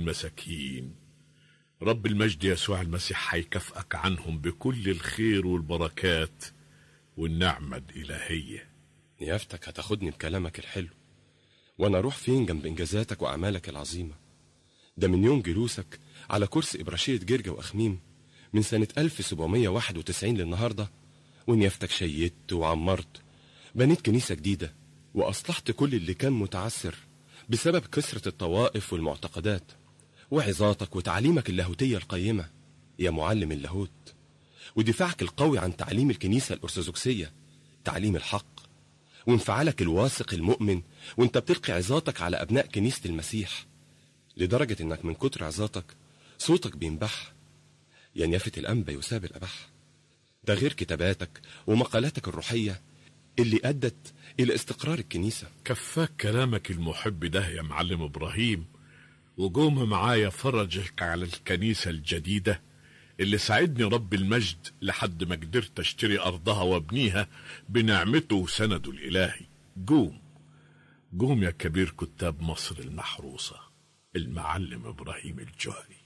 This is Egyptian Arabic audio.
المساكين رب المجد يسوع المسيح هيكافئك عنهم بكل الخير والبركات والنعمة الإلهية نيافتك هتاخدني بكلامك الحلو وانا اروح فين جنب انجازاتك واعمالك العظيمه ده من يوم جلوسك على كرسي ابراشيه جرجا واخميم من سنه 1791 للنهارده ونيافتك شيدت وعمرت بنيت كنيسه جديده واصلحت كل اللي كان متعثر بسبب كثره الطوائف والمعتقدات وعظاتك وتعليمك اللاهوتيه القيمه يا معلم اللاهوت ودفاعك القوي عن تعليم الكنيسه الارثوذكسيه تعليم الحق وانفعالك الواثق المؤمن وانت بتلقي عظاتك على ابناء كنيسه المسيح لدرجه انك من كتر عظاتك صوتك بينبح يعني يافت الانبا يساب الابح ده غير كتاباتك ومقالاتك الروحيه اللي ادت الى استقرار الكنيسه كفاك كلامك المحب ده يا معلم إبراهيم وقوم معايا فرجك على الكنيسة الجديدة اللي ساعدني رب المجد لحد ما قدرت اشتري أرضها وابنيها بنعمته وسنده الإلهي قوم قوم يا كبير كتاب مصر المحروسة المعلم إبراهيم الجهري